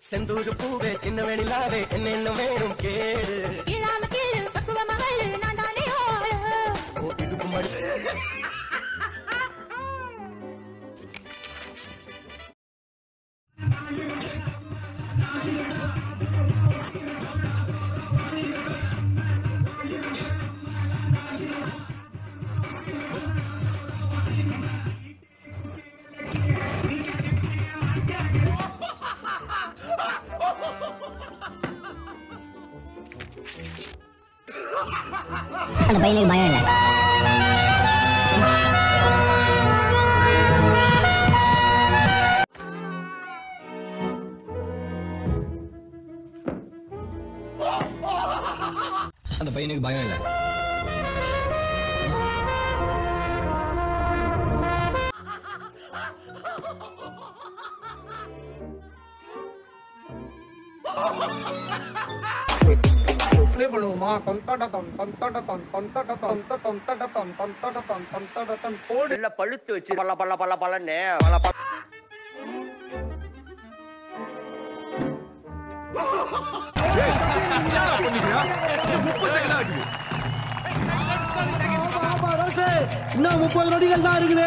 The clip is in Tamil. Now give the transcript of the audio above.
செந்தூரு பூவே சின்ன வெணிலாவே என்ன வேணும் கேடு இல்லாம கீழ் பக்குவ மகள் நான் தானே ஆளு ஓ, இடுப்பு மடி அந்த பையனுக்கு பயம் இல்லை அந்த பையனுக்கு பயம் இல்லை ப்ளே பண்ணுவோமா தொந்தட தொன் தொந்தட தொன் தொந்தட தொந்த தொந்தட தொன் தொந்தட தொன் தொந்தட தொன் போடு நல்லா பழுத்து வச்சு பல்ல பல்ல பல்ல பல்லன்னு பல்ல பல்ல இன்னும் முப்பது நொடிகள் தான் இருக்குது